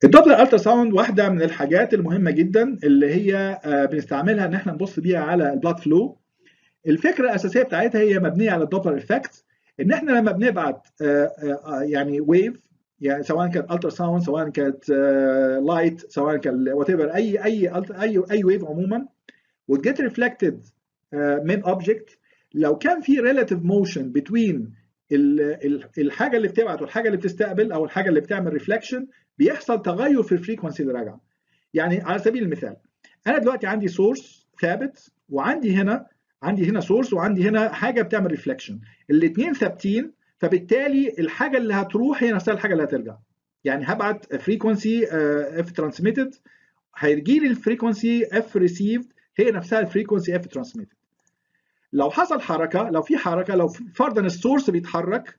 الدوبلر الترا ساوند واحده من الحاجات المهمه جدا اللي هي بنستعملها ان احنا نبص بيها على البلاد فلو الفكره الاساسيه بتاعتها هي مبنيه على الدوبلر افكت ان احنا لما بنبعت يعني ويف يعني سواء كانت الترا ساوند سواء كانت لايت سواء كان وات ايفر اي اي اي اي ويف عموما وتجيت ريفلكتد من اوبجكت لو كان في ريلاتيف موشن بتوين الحاجه اللي بتبعت والحاجه اللي بتستقبل او الحاجه اللي بتعمل ريفلكشن بيحصل تغير في الفريكونسي اللي راجعه يعني على سبيل المثال انا دلوقتي عندي سورس ثابت وعندي هنا عندي هنا سورس وعندي هنا حاجه بتعمل ريفلكشن الاثنين ثابتين فبالتالي الحاجه اللي هتروح هي نفسها الحاجه اللي هترجع يعني هبعت فريكونسي اف ترانسميتد هيجي لي الفريكونسي اف ريسيفد هي نفسها الفريكونسي اف ترانسميتد لو حصل حركه لو في حركه لو فرضا السورس بيتحرك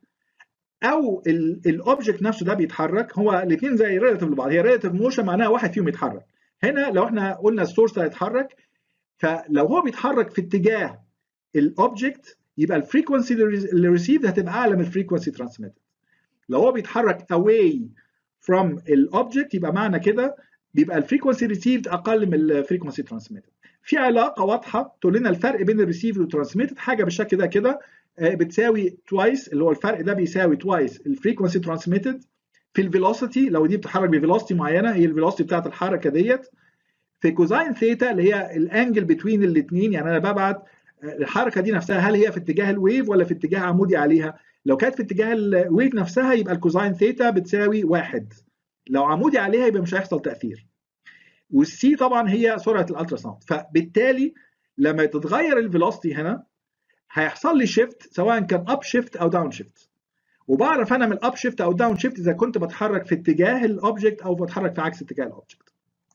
او الاوبجكت نفسه ده بيتحرك هو الاثنين زي ريلاتيف لبعض هي ريلاتيف موشن معناها واحد فيهم يتحرك هنا لو احنا قلنا السورس هيتحرك فلو هو بيتحرك في اتجاه الاوبجكت يبقى الفريكونسي اللي ريسيفد هتبقى اعلى من الفريكونسي ترانسميتد لو هو بيتحرك away from الاوبجكت يبقى معنى كده بيبقى الفريكونسي ريسيفد اقل من الفريكونسي ترانسميتد في علاقه واضحه تقول لنا الفرق بين الريسيفد والترانسميتد حاجه بالشكل ده كده بتساوي توايس اللي هو الفرق ده بيساوي توايس الفريكونسي ترانسميتد في الفيلوسيتي لو دي بتتحرك بفيلوسيتي معينه هي الفيلوسيتي بتاعت الحركه ديت في كوزاين ثيتا اللي هي الانجل بتوين الاثنين يعني انا ببعت الحركه دي نفسها هل هي في اتجاه الويف ولا في اتجاه عمودي عليها لو كانت في اتجاه الويف نفسها يبقى الكوزاين ثيتا بتساوي واحد لو عمودي عليها يبقى مش هيحصل تاثير والسي طبعا هي سرعه الالترا ساوند فبالتالي لما تتغير الفيلوسيتي هنا هيحصل لي شيفت سواء كان اب شيفت او داون شيفت وبعرف انا من الاب شيفت او داون شيفت اذا كنت بتحرك في اتجاه الاوبجكت او بتحرك في عكس اتجاه الاوبجكت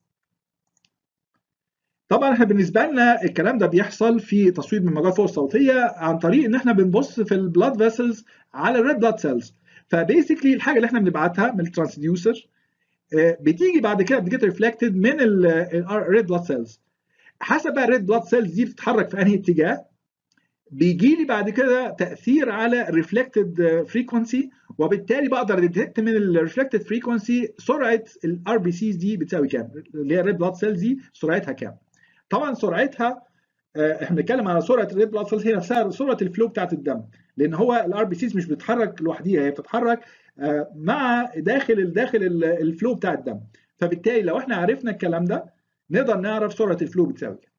طبعا احنا بالنسبه لنا الكلام ده بيحصل في تصوير من موجات فوق الصوتيه عن طريق ان احنا بنبص في البلاد فيسلز على الريد بلاد سيلز فبيسكلي الحاجه اللي احنا بنبعتها من الترانسديوسر بتيجي بعد كده بتجيت ريفلكتد من الريد بلاد سيلز حسب بقى الريد بلاد سيلز دي بتتحرك في انهي اتجاه بيجي لي بعد كده تاثير على ريفلكتد فريكونسي وبالتالي بقدر اديتكت من الريفلكتد فريكونسي سرعه الار بي سيز دي بتساوي كام اللي هي الريد بلاد سيلز دي سرعتها كام طبعا سرعتها احنا بنتكلم على سرعه الريد بلاد سيلز هي نفسها سرعه الفلو بتاعت الدم لان هو الار بي سيز مش بتتحرك لوحديها هي بتتحرك مع داخل داخل الفلو بتاع الدم فبالتالي لو احنا عرفنا الكلام ده نقدر نعرف سرعه الفلو بتساوي كام